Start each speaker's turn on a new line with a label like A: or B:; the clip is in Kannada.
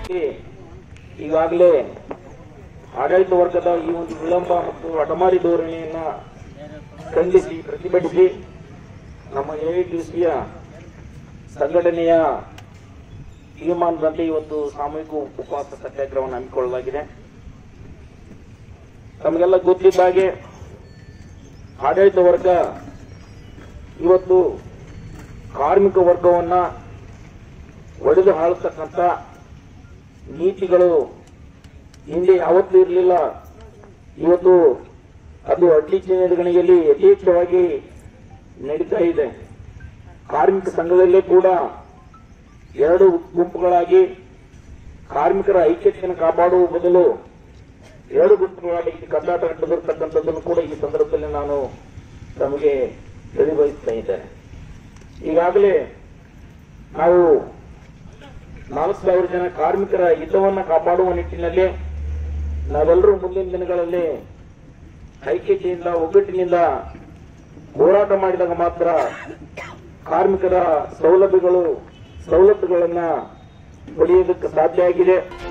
A: ಸಂದರ್ಭದಲ್ಲಿ ಈಗಾಗಲೇ ಆಡಳಿತ ವರ್ಗದ ಈ ಒಂದು ವಿಳಂಬ ಮತ್ತು ಅಡಮಾರಿ ಧೋರಣೆಯನ್ನ ಖಂಡಿಸಿ ಪ್ರತಿಭಟಿಸಿ ನಮ್ಮ ಎಐಟಿಸಿಯ ಸಂಘಟನೆಯ ತೀರ್ಮಾನದಂತೆ ಇವತ್ತು ಸಾಮೂಹಿಕ ಉಪವಾಸ ಸತ್ಯಾಗ್ರಹವನ್ನು ಹಮ್ಮಿಕೊಳ್ಳಲಾಗಿದೆ ತಮಗೆಲ್ಲ ಗೊತ್ತಿದ್ದ ಹಾಗೆ ಆಡಳಿತ ವರ್ಗ ಇವತ್ತು ಕಾರ್ಮಿಕ ವರ್ಗವನ್ನ ಒಡೆದು ಆಳತಕ್ಕಂಥ ನೀತಿಗಳು ಹಿಂದೆ ಯಾವತ್ತೂ ಇರಲಿಲ್ಲ ಇವತ್ತು ಅದು ಅಡ್ಡಿ ಗಣಿಯಲ್ಲಿ ಯಥೇಚ್ಛವಾಗಿ ನಡೀತಾ ಇದೆ ಕಾರ್ಮಿಕ ಸಂಘದಲ್ಲೇ ಕೂಡ ಎರಡು ಗುಂಪುಗಳಾಗಿ ಕಾರ್ಮಿಕರ ಐಕ್ಯತೆಯನ್ನು ಕಾಪಾಡುವ ಬದಲು ಎರಡು ಗುಂಪುಗಳಾಗಿ ಕದ್ದಾಟ ನಡೆದಿರ್ತಕ್ಕಂಥದ್ದನ್ನು ಕೂಡ ಈ ಸಂದರ್ಭದಲ್ಲಿ ನಾನು ತಮಗೆ ತಿಳಿಬಯಸ್ತಾ ಇದ್ದೇನೆ ಈಗಾಗಲೇ ನಾವು ನಾಲ್ಕು ಸಾವಿರ ಜನ ಕಾರ್ಮಿಕರ ಹಿತವನ್ನ ಕಾಪಾಡುವ ನಿಟ್ಟಿನಲ್ಲಿ ನಾವೆಲ್ಲರೂ ಮುಂದಿನ ದಿನಗಳಲ್ಲಿ ಐಕ್ಯತೆಯಿಂದ ಒಗ್ಗಟ್ಟಿನಿಂದ ಹೋರಾಟ ಮಾಡಿದಾಗ ಮಾತ್ರ ಕಾರ್ಮಿಕರ ಸೌಲಭ್ಯಗಳು ಸವಲತ್ತುಗಳನ್ನ ಪಡೆಯುವುದಕ್ಕೆ ಸಾಧ್ಯ ಆಗಿದೆ